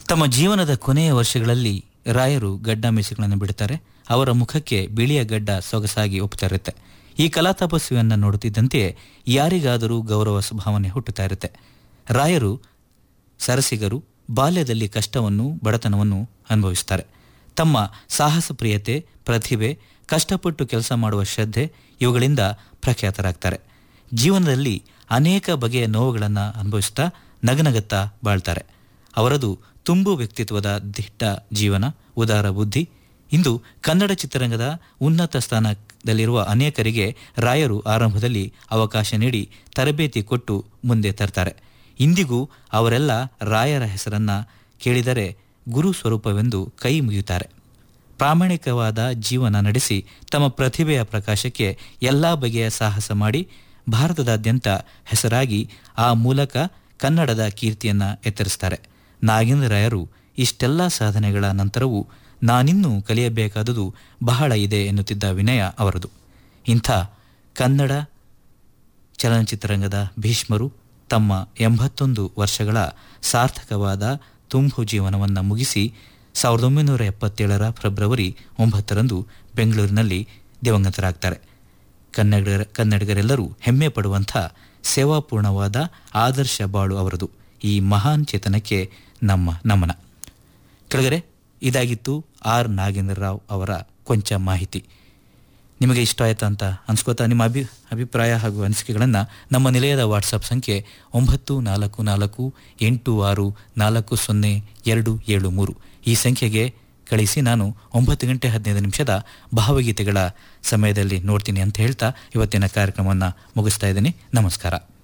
ತಮ್ಮ ಜೀವನದ ಕೊನೆಯ ವರ್ಷಗಳಲ್ಲಿ ರಾಯರು ಗಡ್ಡ ಮೀಸೆಗಳನ್ನು ಬಿಡುತ್ತಾರೆ ಅವರ ಮುಖಕ್ಕೆ ಬಿಳಿಯ ಗಡ್ಡ ಸೊಗಸಾಗಿ ಒಪ್ಪುತ್ತಾ ಇರುತ್ತೆ ಈ ಕಲಾ ತಪಸ್ವಿಯನ್ನು ನೋಡುತ್ತಿದ್ದಂತೆಯೇ ಯಾರಿಗಾದರೂ ಗೌರವ ಭಾವನೆ ಹುಟ್ಟುತ್ತಾ ಇರುತ್ತೆ ರಾಯರು ಸರಸಿಗರು ಬಾಲ್ಯದಲ್ಲಿ ಕಷ್ಟವನ್ನು ಬಡತನವನ್ನು ಅನುಭವಿಸ್ತಾರೆ ತಮ್ಮ ಸಾಹಸ ಪ್ರಿಯತೆ ಪ್ರತಿಭೆ ಕಷ್ಟಪಟ್ಟು ಕೆಲಸ ಮಾಡುವ ಶ್ರದ್ಧೆ ಇವುಗಳಿಂದ ಪ್ರಖ್ಯಾತರಾಗ್ತಾರೆ ಜೀವನದಲ್ಲಿ ಅನೇಕ ಬಗೆಯ ನೋವುಗಳನ್ನು ಅನುಭವಿಸ್ತಾ ನಗನಗತ್ತಾ ಬಾಳ್ತಾರೆ ಅವರದು ತುಂಬು ವ್ಯಕ್ತಿತ್ವದ ದಿಟ್ಟ ಜೀವನ ಉದಾರ ಬುದ್ಧಿ ಇಂದು ಕನ್ನಡ ಚಿತ್ರರಂಗದ ಉನ್ನತ ಸ್ಥಾನದಲ್ಲಿರುವ ಅನೇಕರಿಗೆ ರಾಯರು ಆರಂಭದಲ್ಲಿ ಅವಕಾಶ ನೀಡಿ ತರಬೇತಿ ಕೊಟ್ಟು ಮುಂದೆ ತರ್ತಾರೆ ಇಂದಿಗೂ ಅವರೆಲ್ಲ ರಾಯರ ಹೆಸರನ್ನ ಕೇಳಿದರೆ ಗುರು ಸ್ವರೂಪವೆಂದು ಕೈ ಮುಗಿಯುತ್ತಾರೆ ಪ್ರಾಮಾಣಿಕವಾದ ಜೀವನ ನಡೆಸಿ ತಮ್ಮ ಪ್ರತಿಭೆಯ ಪ್ರಕಾಶಕ್ಕೆ ಎಲ್ಲ ಬಗೆಯ ಸಾಹಸ ಮಾಡಿ ಭಾರತದಾದ್ಯಂತ ಹೆಸರಾಗಿ ಆ ಮೂಲಕ ಕನ್ನಡದ ಕೀರ್ತಿಯನ್ನು ಎತ್ತರಿಸ್ತಾರೆ ನಾಗೇಂದ್ರ ರಾಯರು ಇಷ್ಟೆಲ್ಲ ಸಾಧನೆಗಳ ನಂತರವೂ ನಾನಿನ್ನೂ ಕಲಿಯಬೇಕಾದುದು ಬಹಳ ಇದೆ ಎನ್ನುತ್ತಿದ್ದ ವಿನಯ ಅವರದು ಇಂಥ ಕನ್ನಡ ಚಲನಚಿತ್ರರಂಗದ ಭೀಷ್ಮರು ತಮ್ಮ ಎಂಬತ್ತೊಂದು ವರ್ಷಗಳ ಸಾರ್ಥಕವಾದ ತುಂಬು ಜೀವನವನ್ನು ಮುಗಿಸಿ ಸಾವಿರದ ಒಂಬೈನೂರ ಎಪ್ಪತ್ತೇಳರ ಫೆಬ್ರವರಿ ಒಂಬತ್ತರಂದು ಬೆಂಗಳೂರಿನಲ್ಲಿ ದಿವಂಗತರಾಗ್ತಾರೆ ಕನ್ನಡಿಗರ ಕನ್ನಡಿಗರೆಲ್ಲರೂ ಹೆಮ್ಮೆ ಪಡುವಂಥ ಸೇವಾಪೂರ್ಣವಾದ ಆದರ್ಶ ಬಾಳು ಅವರದು ಈ ಮಹಾನ್ ಚೇತನಕ್ಕೆ ನಮ್ಮ ನಮನ ಕೆಳಗರೆ ಇದಾಗಿತ್ತು ಆರ್ ನಾಗೇಂದ್ರ ರಾವ್ ಅವರ ಕೊಂಚ ಮಾಹಿತಿ ನಿಮಗೆ ಇಷ್ಟ ಆಯ್ತಾ ಅಂತ ಅನ್ಸ್ಕೋತಾ ನಿಮ್ಮ ಅಭಿ ಅಭಿಪ್ರಾಯ ಹಾಗೂ ಅನಿಸಿಕೆಗಳನ್ನು ನಮ್ಮ ನಿಲಯದ ವಾಟ್ಸಪ್ ಸಂಖ್ಯೆ ಒಂಬತ್ತು ನಾಲ್ಕು ನಾಲ್ಕು ಎಂಟು ಆರು ನಾಲ್ಕು ಸೊನ್ನೆ ಎರಡು ಏಳು ಮೂರು ಈ ಸಂಖ್ಯೆಗೆ ಕಳಿಸಿ ನಾನು ಒಂಬತ್ತು ಗಂಟೆ ಹದಿನೈದು ನಿಮಿಷದ ಭಾವಗೀತೆಗಳ ಸಮಯದಲ್ಲಿ ನೋಡ್ತೀನಿ ಅಂತ ಹೇಳ್ತಾ ಇವತ್ತಿನ ಕಾರ್ಯಕ್ರಮವನ್ನು ಮುಗಿಸ್ತಾ ಇದ್ದೀನಿ ನಮಸ್ಕಾರ